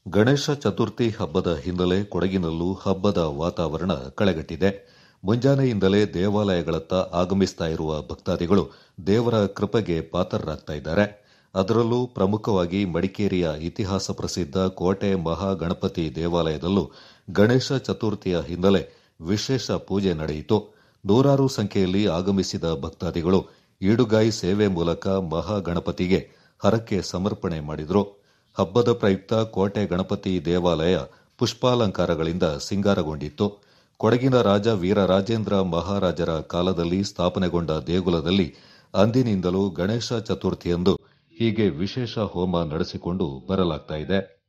ಗಣೇಶ ಚತುರ್ಥಿ ಹಬ್ಬದ ಹಿನ್ನೆಲೆ ಕೊಡಗಿನಲ್ಲೂ ಹಬ್ಬದ ವಾತಾವರಣ ಕಳೆಗಟ್ಟಿದೆ ಮುಂಜಾನೆಯಿಂದಲೇ ದೇವಾಲಯಗಳತ್ತ ಆಗಮಿಸ್ತಾ ಇರುವ ಭಕ್ತಾದಿಗಳು ದೇವರ ಕೃಪೆಗೆ ಪಾತ್ರರಾಗ್ತಾ ಇದ್ದಾರೆ ಅದರಲ್ಲೂ ಪ್ರಮುಖವಾಗಿ ಮಡಿಕೇರಿಯ ಇತಿಹಾಸ ಪ್ರಸಿದ್ಧ ಕೋಟೆ ಮಹಾಗಣಪತಿ ದೇವಾಲಯದಲ್ಲೂ ಗಣೇಶ ಚತುರ್ಥಿಯ ಹಿನ್ನೆಲೆ ವಿಶೇಷ ಪೂಜೆ ನಡೆಯಿತು ನೂರಾರು ಸಂಖ್ಯೆಯಲ್ಲಿ ಆಗಮಿಸಿದ ಭಕ್ತಾದಿಗಳು ಈಡುಗಾಯಿ ಸೇವೆ ಮೂಲಕ ಮಹಾಗಣಪತಿಗೆ ಹರಕೆ ಸಮರ್ಪಣೆ ಮಾಡಿದರು ಹಬ್ಬದ ಪ್ರಯುಕ್ತ ಕೋಟೆ ಗಣಪತಿ ದೇವಾಲಯ ಪುಷ್ಪಾಲಂಕಾರಗಳಿಂದ ಸಿಂಗಾರಗೊಂಡಿತ್ತು ಕೊಡಗಿನ ರಾಜ ವೀರರಾಜೇಂದ್ರ ಮಹಾರಾಜರ ಕಾಲದಲ್ಲಿ ಸ್ಥಾಪನೆಗೊಂಡ ದೇಗುಲದಲ್ಲಿ ಅಂದಿನಿಂದಲೂ ಗಣೇಶ ಚತುರ್ಥಿಯಂದು ಹೀಗೆ ವಿಶೇಷ ಹೋಮ ನಡೆಸಿಕೊಂಡು ಬರಲಾಗ್ತಾ ಇದೆ